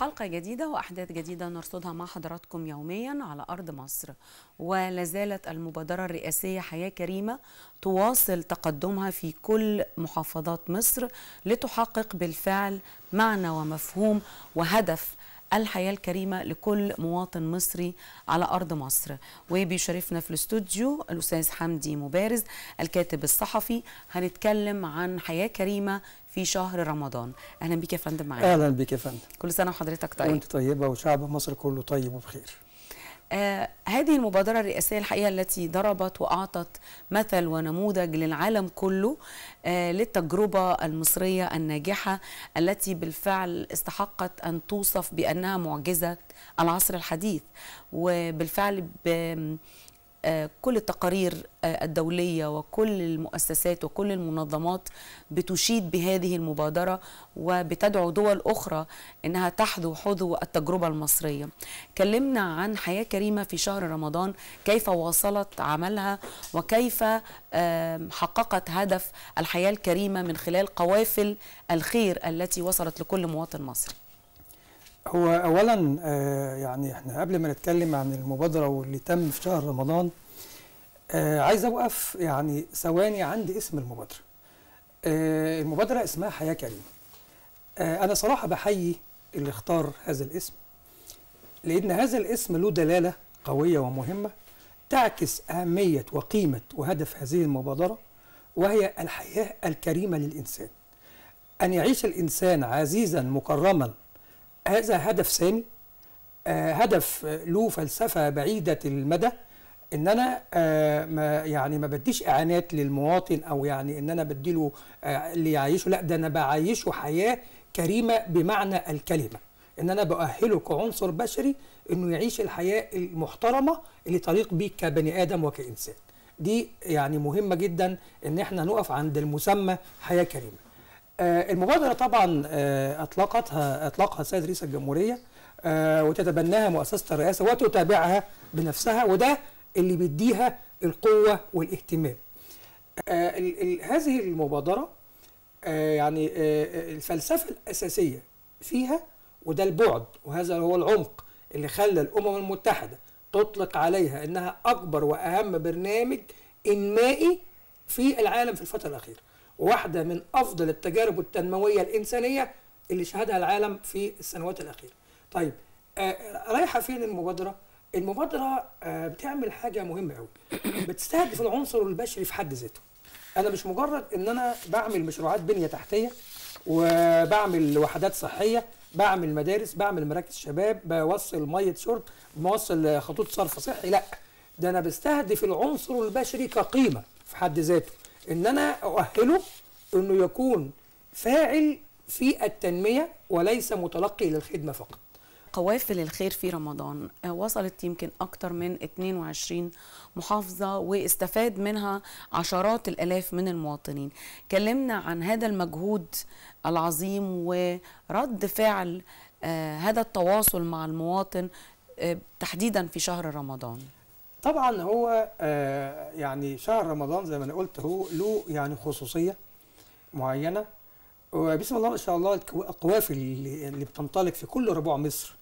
حلقة جديدة وأحداث جديدة نرصدها مع حضراتكم يوميا على أرض مصر ولازالت المبادرة الرئاسية حياة كريمة تواصل تقدمها في كل محافظات مصر لتحقق بالفعل معنى ومفهوم وهدف الحياة الكريمة لكل مواطن مصري على أرض مصر وبيشرفنا في الاستوديو الأستاذ حمدي مبارز الكاتب الصحفي هنتكلم عن حياة كريمة في شهر رمضان أهلا بك يا فندم معانا اهلا بك يا فندم كل سنة وحضرتك طيب وانت طيبه وشعب مصر كله طيب وبخير آه هذه المبادرة الرئاسية الحقيقة التي ضربت وأعطت مثل ونموذج للعالم كله آه للتجربة المصرية الناجحة التي بالفعل استحقت أن توصف بأنها معجزة العصر الحديث وبالفعل ب آه، كل التقارير آه، الدولية وكل المؤسسات وكل المنظمات بتشيد بهذه المبادرة وبتدعو دول أخرى أنها تحذو حذو التجربة المصرية كلمنا عن حياة كريمة في شهر رمضان كيف واصلت عملها وكيف آه، حققت هدف الحياة الكريمة من خلال قوافل الخير التي وصلت لكل مواطن مصري هو اولا آه يعني احنا قبل ما نتكلم عن المبادره واللي تم في شهر رمضان آه عايز اوقف يعني ثواني عند اسم المبادره آه المبادره اسمها حياه كريمه آه انا صراحه بحيي اللي اختار هذا الاسم لان هذا الاسم له دلاله قويه ومهمه تعكس اهميه وقيمه وهدف هذه المبادره وهي الحياه الكريمه للانسان ان يعيش الانسان عزيزا مكرما هذا هدف سامي آه هدف آه، له فلسفه بعيده المدى ان انا آه ما يعني ما بديش اعانات للمواطن او يعني ان انا بديله آه اللي يعيشه لا ده انا بعيشه حياه كريمه بمعنى الكلمه ان انا باهله كعنصر بشري انه يعيش الحياه المحترمه اللي تليق بيه كبني ادم وكانسان دي يعني مهمه جدا ان احنا نقف عند المسمى حياه كريمه آه، المبادرة طبعا آه، أطلقتها أطلقها السيد رئيس الجمهورية آه، وتتبناها مؤسسة الرئاسة وتتابعها بنفسها وده اللي بيديها القوة والاهتمام آه، ال- ال- هذه المبادرة آه، يعني آه، آه، الفلسفة الأساسية فيها وده البعد وهذا هو العمق اللي خلى الأمم المتحدة تطلق عليها إنها أكبر وأهم برنامج إنمائي في العالم في الفترة الأخيرة وواحدة من أفضل التجارب التنموية الإنسانية اللي شهدها العالم في السنوات الأخيرة طيب آه رايحة فين المبادرة؟ المبادرة آه بتعمل حاجة مهمة قوي بتستهدف العنصر البشري في حد ذاته أنا مش مجرد إن أنا بعمل مشروعات بنية تحتية وبعمل وحدات صحية بعمل مدارس بعمل مراكز شباب بوصل مية شرب بوصل خطوط صرف صحي لا ده أنا بستهدف العنصر البشري كقيمة في حد ذاته ان انا اؤهله انه يكون فاعل في التنميه وليس متلقي للخدمه فقط قوافل الخير في رمضان آه، وصلت يمكن أكثر من 22 محافظة واستفاد منها عشرات الآلاف من المواطنين كلمنا عن هذا المجهود العظيم ورد فعل آه، هذا التواصل مع المواطن آه، تحديدا في شهر رمضان طبعا هو آه يعني شهر رمضان زي ما انا قلت هو له يعني خصوصيه معينه وبسم الله ما شاء الله الكو- القوافل اللي, اللي بتنطلق في كل ربوع مصر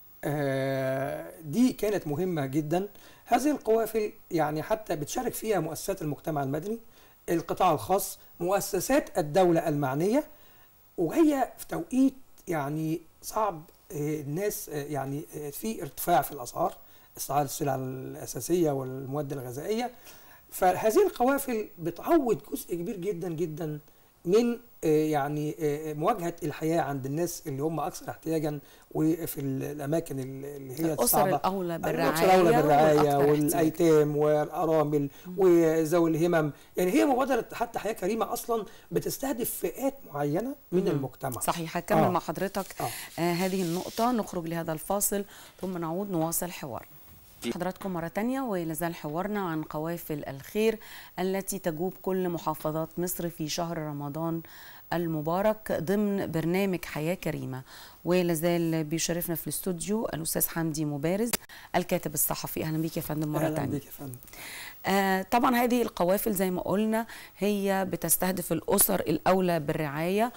آه دي كانت مهمه جدا هذه القوافل يعني حتى بتشارك فيها مؤسسات المجتمع المدني القطاع الخاص مؤسسات الدوله المعنيه وهي في توقيت يعني صعب آه، الناس آه، يعني آه، في ارتفاع في الاسعار اسعار السلع الاساسيه والمواد الغذائيه فهذه القوافل بتعوض جزء كبير جدا جدا من آه، يعني آه، مواجهه الحياه عند الناس اللي هم اكثر احتياجا وفي الاماكن اللي هي الأسر الصعبه الأولى بالرعاية الأسر الأولى بالرعاية والأكثر احتياجاً. والأيتام والأرامل وذوي الهمم يعني هي مبادرة حتى حياة كريمة أصلا بتستهدف فئات معينة من مم. المجتمع صحيح هكمل آه. مع حضرتك آه. آه هذه النقطة نخرج لهذا الفاصل ثم نعود نواصل حوارنا حضراتكم مرة تانية ولازال حوارنا عن قوافل الخير التي تجوب كل محافظات مصر في شهر رمضان المبارك ضمن برنامج حياة كريمة ولازال بيشرفنا في الاستوديو الأستاذ حمدي مبارز الكاتب الصحفي أهلا بيك يا فندم مرة اهلا تانية بيك يا فندم آه طبعا هذه القوافل زي ما قلنا هي بتستهدف الأسر الأولى بالرعاية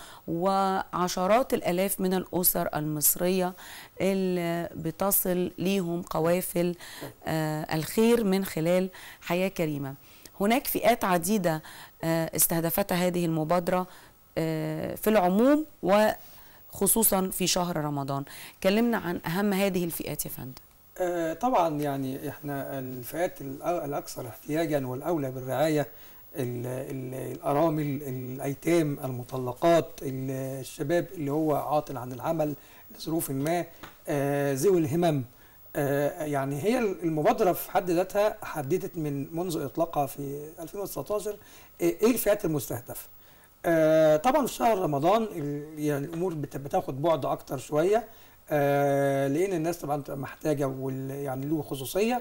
وعشرات الآلاف من الأسر المصرية اللي بتصل ليهم قوافل آه الخير من خلال حياة كريمة هناك فئات عديدة آه استهدفتها هذه المبادرة آه في العموم وخصوصا في شهر رمضان كلمنا عن أهم هذه الفئات يا فندم آه، طبعا يعني احنا الفئات الأ- الاكثر احتياجا والاولى بالرعايه ال- ال- الارامل الايتام المطلقات ال- الشباب اللي هو عاطل عن العمل لظروف ما آه، ذوي الهمم آه، يعني هي المبادره في حد ذاتها حددت من منذ اطلاقها في 2019 ايه الفئات المستهدفه آه، طبعا في شهر رمضان ال- يعني الامور بت- بتاخد بعد اكتر شويه آه، لان الناس طبعا بتبقى محتاجه وال يعني له خصوصيه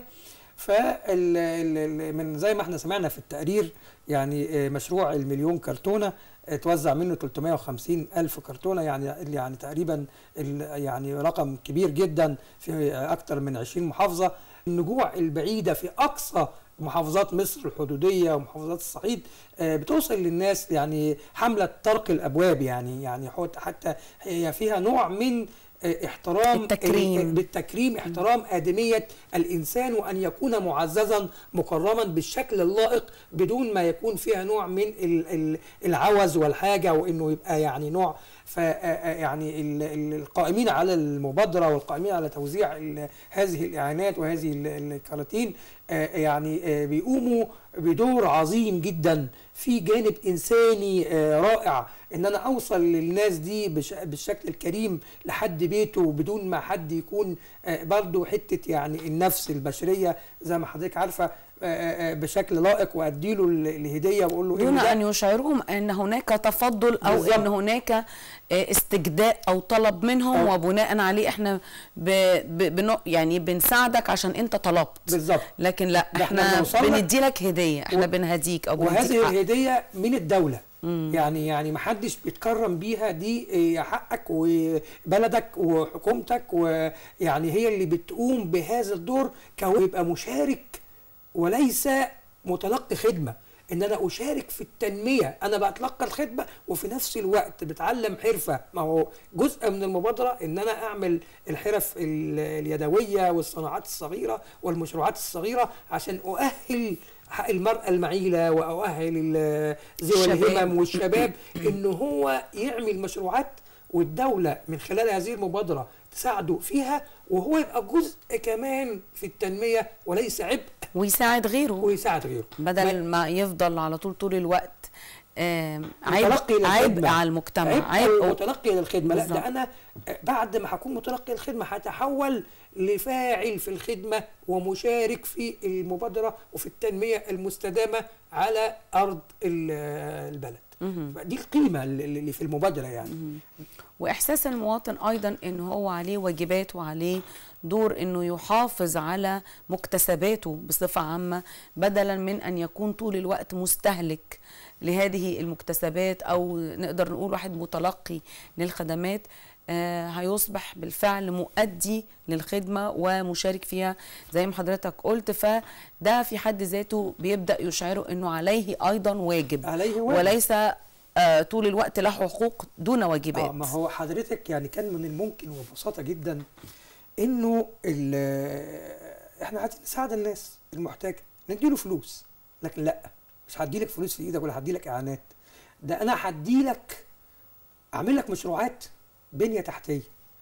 فال ال- ال- من زي ما احنا سمعنا في التقرير يعني آه، مشروع المليون كرتونه اتوزع منه 350 الف كرتونه يعني يعني تقريبا ال- يعني رقم كبير جدا في اكتر من 20 محافظه النجوع البعيده في اقصى محافظات مصر الحدوديه ومحافظات الصعيد آه، بتوصل للناس يعني حمله طرق الابواب يعني يعني حت- حتى هي فيها نوع من آه، احترام التكريم. ال- بالتكريم احترام آدمية الإنسان وأن يكون معززا مكرما بالشكل اللائق بدون ما يكون فيها نوع من ال- ال- العوز والحاجة وإنه يبقى يعني نوع ف يعني ال- ال- القائمين على المبادرة والقائمين على توزيع ال- هذه الإعانات وهذه ال- الكراتين آه، يعني آه، بيقوموا بدور عظيم جدا في جانب إنساني آه، رائع ان انا اوصل للناس دي بش- بالشكل الكريم لحد بيته بدون ما حد يكون آه، برضو حته يعني النفس البشريه زي ما حضرتك عارفه آه، آه، بشكل لائق واديله ال- الهديه واقول له دون إن ده أن يشعرهم أن هناك تفضل أو بالظبط. أن هناك آه، استجداء أو طلب منهم أو- وبناء عليه احنا ب... ب... بنو... يعني بنساعدك عشان أنت طلبت بالظبط لكن لا ده إحنا احنا بنوصل لك- بندي لك هدية احنا و- بنهديك أو بنديك وهذه حق. الهديه من الدوله مم. يعني يعني ما حدش بيتكرم بيها دي آه، حقك وبلدك وحكومتك ويعني هي اللي بتقوم بهذا الدور كهو يبقى مشارك وليس متلقي خدمه ان انا اشارك في التنميه انا بتلقى الخدمه وفي نفس الوقت بتعلم حرفه ما هو جزء من المبادره ان انا اعمل الحرف ال- اليدويه والصناعات الصغيره والمشروعات الصغيره عشان اؤهل المرأة المعيلة وأؤهل ال- ذوي الشباب. الهمم والشباب إن هو يعمل مشروعات والدولة من خلال هذه المبادرة تساعده فيها وهو يبقى جزء كمان في التنمية وليس عبء ويساعد غيره ويساعد غيره بدل ما يفضل على طول طول الوقت آم، عيب متلقي للخدمة. عيب على المجتمع عبء عيب متلقي للخدمة لا بالظبط. ده أنا بعد ما هكون متلقي الخدمة هتحول لفاعل في الخدمة ومشارك في المبادرة وفي التنمية المستدامة على أرض ال- البلد مهم. دي القيمة اللي اللي في المبادرة يعني واحساس المواطن ايضا ان هو عليه واجبات وعليه دور انه يحافظ على مكتسباته بصفه عامه بدلا من ان يكون طول الوقت مستهلك لهذه المكتسبات او نقدر نقول واحد متلقي للخدمات آه هيصبح بالفعل مؤدي للخدمه ومشارك فيها زي ما حضرتك قلت فده في حد ذاته بيبدا يشعره انه عليه ايضا واجب عليه واجب. وليس آه طول الوقت له حقوق دون واجبات اه ما هو حضرتك يعني كان من الممكن وببساطه جدا انه ال- احنا عايزين نساعد الناس المحتاجه نديله فلوس لكن لا مش هديلك فلوس في ايدك ولا هديلك اعانات ده انا هديلك اعمل لك مشروعات بنيه تحتيه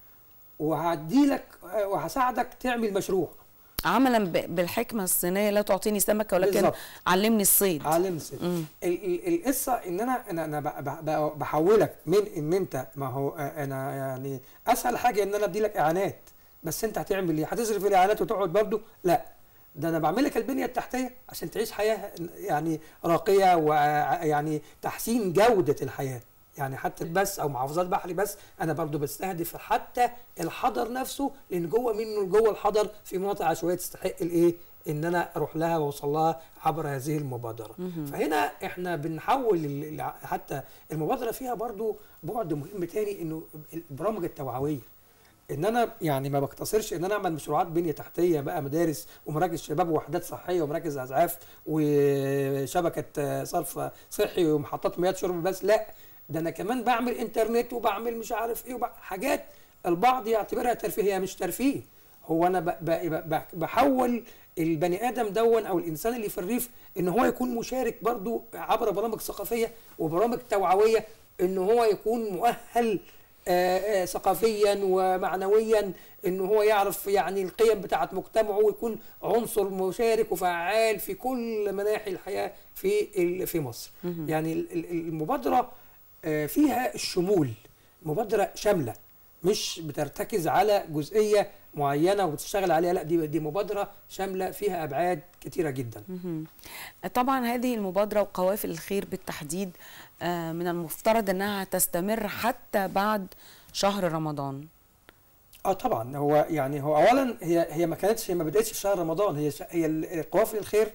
وهديلك آه، وهساعدك تعمل مشروع عملا ب- بالحكمه الصينيه لا تعطيني سمكه ولكن بالظبط. علمني الصيد علم سر مم. ال- ال- القصه ان انا انا انا ب- ب- ب- بحولك من ان انت ما هو آه، انا يعني اسهل حاجه ان انا ادي لك اعانات بس انت هتعمل ايه؟ هتصرف الاعانات وتقعد برضو؟ لا ده انا بعمل لك البنيه التحتيه عشان تعيش حياه يعني راقيه ويعني تحسين جوده الحياه يعني حتى بس او محافظات بحري بس انا برضو بستهدف حتى الحضر نفسه لان جوه منه جوه الحضر في مناطق عشوائيه تستحق الايه ان انا اروح لها واوصل لها عبر هذه المبادره فهنا احنا بنحول ال- ال- حتى المبادره فيها برضو بعد مهم تاني انه البرامج التوعويه ان انا يعني ما بقتصرش ان انا اعمل مشروعات بنيه تحتيه بقى مدارس ومراكز شباب ووحدات صحيه ومراكز اسعاف وشبكه آه، صرف صحي ومحطات مياه شرب بس لا ده انا كمان بعمل انترنت وبعمل مش عارف ايه وبع- حاجات البعض يعتبرها ترفيه هي مش ترفيه هو انا ب- ب- ب- بحول البني ادم دون او الانسان اللي في الريف ان هو يكون مشارك برضو عبر برامج ثقافيه وبرامج توعويه ان هو يكون مؤهل آه، آه، ثقافيا ومعنويا ان هو يعرف يعني القيم بتاعه مجتمعه ويكون عنصر مشارك وفعال في كل مناحي الحياه في ال- في مصر يعني ال- ال- المبادره آه، فيها الشمول مبادره شامله مش بترتكز على جزئيه معينه وبتشتغل عليها لا دي دي مبادره شامله فيها ابعاد كتيره جدا طبعا هذه المبادرة وقوافل الخير بالتحديد آه، من المفترض أنها تستمر حتى بعد شهر رمضان اه طبعا هو يعني هو اولا هي هي ما كانتش هي ما بداتش في شهر رمضان هي ش- هي ال- قوافل الخير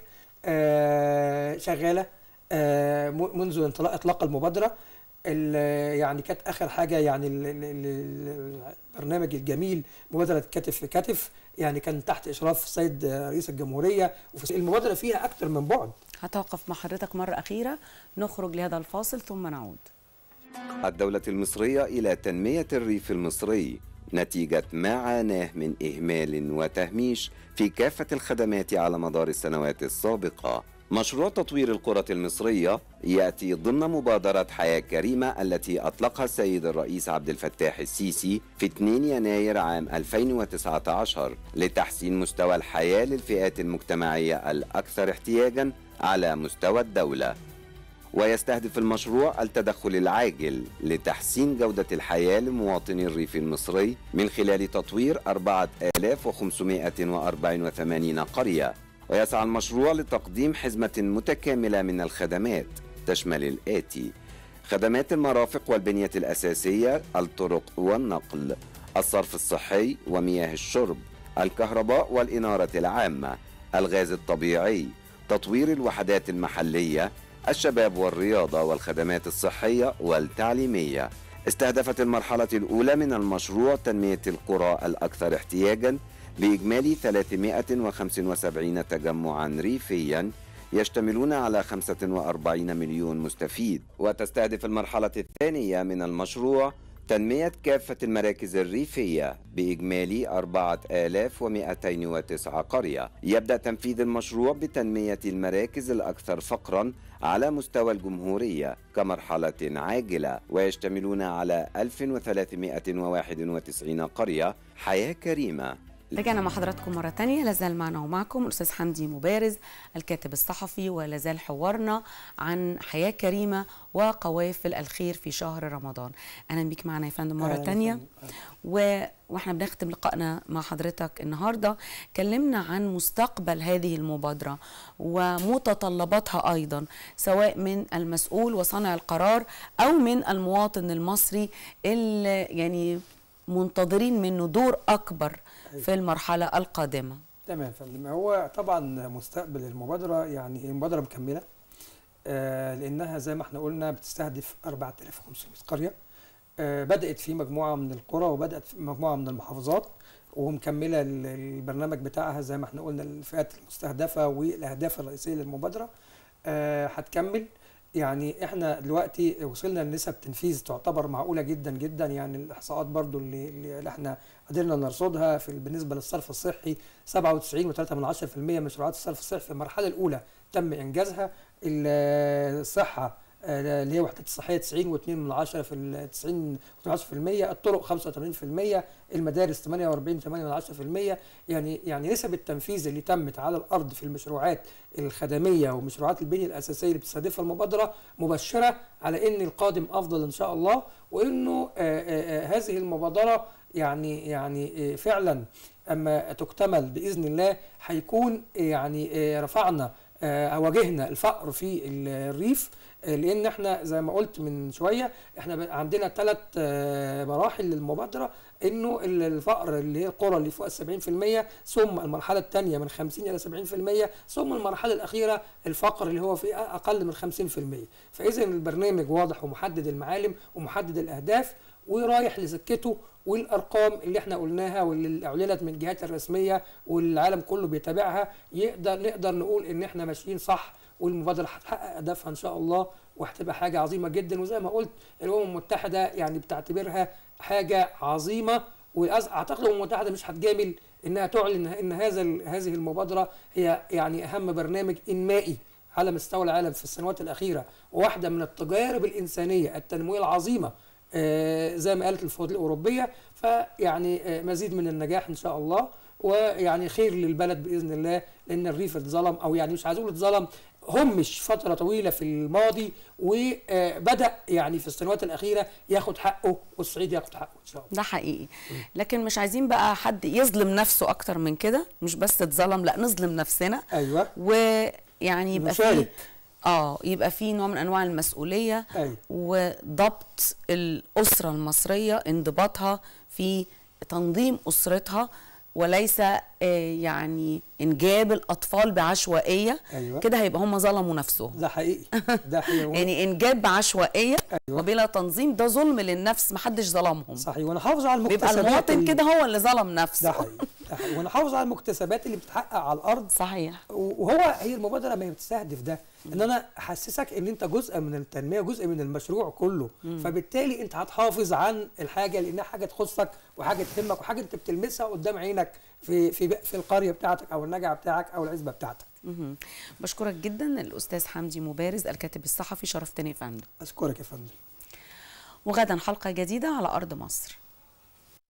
آه شغاله آه م- منذ انطلاق اطلاق المبادره ال- يعني كانت اخر حاجه يعني ال- ال- ال- البرنامج الجميل مبادره كتف في كتف يعني كان تحت اشراف السيد رئيس الجمهوريه وفي المبادره فيها اكثر من بعد هتوقف مع حضرتك مرة أخيرة نخرج لهذا الفاصل ثم نعود الدولة المصرية إلى تنمية الريف المصري نتيجة ما عاناه من إهمال وتهميش في كافة الخدمات على مدار السنوات السابقة. مشروع تطوير القرى المصرية يأتي ضمن مبادرة حياة كريمة التي أطلقها السيد الرئيس عبد الفتاح السيسي في 2 يناير عام 2019 لتحسين مستوى الحياة للفئات المجتمعية الأكثر احتياجاً على مستوى الدولة. ويستهدف المشروع التدخل العاجل لتحسين جودة الحياة لمواطني الريف المصري من خلال تطوير 4584 قرية ويسعى المشروع لتقديم حزمة متكاملة من الخدمات تشمل الآتي خدمات المرافق والبنية الأساسية الطرق والنقل الصرف الصحي ومياه الشرب الكهرباء والإنارة العامة الغاز الطبيعي تطوير الوحدات المحلية الشباب والرياضة والخدمات الصحية والتعليمية استهدفت المرحلة الأولى من المشروع تنمية القرى الأكثر احتياجاً بإجمالي 375 تجمعاً ريفياً يشتملون على 45 مليون مستفيد وتستهدف المرحلة الثانية من المشروع تنمية كافة المراكز الريفية بإجمالي 4209 قرية يبدأ تنفيذ المشروع بتنمية المراكز الأكثر فقرا على مستوى الجمهورية كمرحلة عاجلة ويشتملون على 1391 قرية حياة كريمة رجعنا مع حضراتكم مرة تانية لازال معنا ومعكم الأستاذ حمدي مبارز الكاتب الصحفي ولازال حوارنا عن حياة كريمة وقوافل الخير في شهر رمضان أهلا بيك معنا يا فندم مرة أهلاً تانية وسهلاً. و... واحنا بنختم لقائنا مع حضرتك النهارده كلمنا عن مستقبل هذه المبادره ومتطلباتها ايضا سواء من المسؤول وصانع القرار او من المواطن المصري اللي يعني منتظرين منه دور اكبر في المرحله القادمه تمام يا فندم هو طبعا مستقبل المبادره يعني المبادره مكمله آه لانها زي ما احنا قلنا بتستهدف 4500 قريه آه بدات في مجموعه من القرى وبدات في مجموعه من المحافظات ومكمله ال- البرنامج بتاعها زي ما احنا قلنا الفئات المستهدفه والاهداف الرئيسيه للمبادره آه، هتكمل يعني احنا دلوقتي وصلنا لنسب تنفيذ تعتبر معقوله جدا جدا يعني الاحصاءات برضو اللي, اللي احنا قدرنا نرصدها في بالنسبه للصرف الصحي 97.3% من مشروعات الصرف الصحي في المرحله الاولى تم انجازها ال- الصحه آه، اللي هي وحدات الصحيه 90 و2 من عشرة في ال 90 و10% الطرق 85% المدارس 48 8 من عشرة في المية يعني يعني نسب التنفيذ اللي تمت على الارض في المشروعات الخدميه ومشروعات البنيه الاساسيه اللي بتستهدفها المبادره مبشره على ان القادم افضل ان شاء الله وانه آه، آه، آه، هذه المبادره يعني يعني آه، فعلا اما تكتمل باذن الله هيكون يعني آه، رفعنا آه، واجهنا الفقر في الريف آه، لان احنا زي ما قلت من شويه احنا ب- عندنا ثلاث مراحل للمبادره انه ال- الفقر اللي هي القرى اللي فوق ال 70% ثم المرحله الثانيه من 50 الى 70% ثم المرحله الاخيره الفقر اللي هو في اقل من 50% فاذا البرنامج واضح ومحدد المعالم ومحدد الاهداف ورايح لسكته والارقام اللي احنا قلناها واللي اعلنت من الجهات الرسميه والعالم كله بيتابعها يقدر نقدر نقول ان احنا ماشيين صح والمبادره هتحقق اهدافها ان شاء الله وهتبقى حاجه عظيمه جدا وزي ما قلت الامم المتحده يعني بتعتبرها حاجه عظيمه واعتقد الامم المتحده مش هتجامل انها تعلن ان هذا ال- هذه المبادره هي يعني اهم برنامج انمائي على مستوى العالم في السنوات الاخيره وواحده من التجارب الانسانيه التنمويه العظيمه آه، زي ما قالت الفوضى الاوروبيه فيعني آه، مزيد من النجاح ان شاء الله ويعني خير للبلد باذن الله لان الريف اتظلم او يعني مش عايز اقول اتظلم همش فتره طويله في الماضي وبدا يعني في السنوات الاخيره ياخد حقه والصعيد ياخد حقه ان شاء الله ده حقيقي لكن مش عايزين بقى حد يظلم نفسه اكتر من كده مش بس اتظلم لا نظلم نفسنا ايوه ويعني يبقى في نشارك. اه يبقى في نوع من انواع المسؤوليه ايوه وضبط الاسره المصريه انضباطها في تنظيم اسرتها وليس آه، يعني انجاب الاطفال بعشوائيه ايوه كده هيبقى هم ظلموا نفسهم ده حقيقي ده حقيقي يعني انجاب بعشوائيه أيوة. وبلا تنظيم ده ظلم للنفس محدش ظلمهم صحيح ونحافظ على بيبقى المكتسبات المواطن اللي- كده هو اللي ظلم ده نفسه حقيقي ده حقيقي ونحافظ على المكتسبات اللي بتتحقق على الارض صحيح وهو هي المبادره ما هي بتستهدف ده ان انا احسسك ان انت جزء من التنميه جزء من المشروع كله فبالتالي انت هتحافظ عن الحاجه لانها حاجه تخصك وحاجه تهمك وحاجه انت بتلمسها قدام عينك في في في القريه بتاعتك او النجعه بتاعك او العزبه بتاعتك مهم. بشكرك جدا الاستاذ حمدي مبارز الكاتب الصحفي شرفتني يا فندم اشكرك يا فندم وغدا حلقه جديده على ارض مصر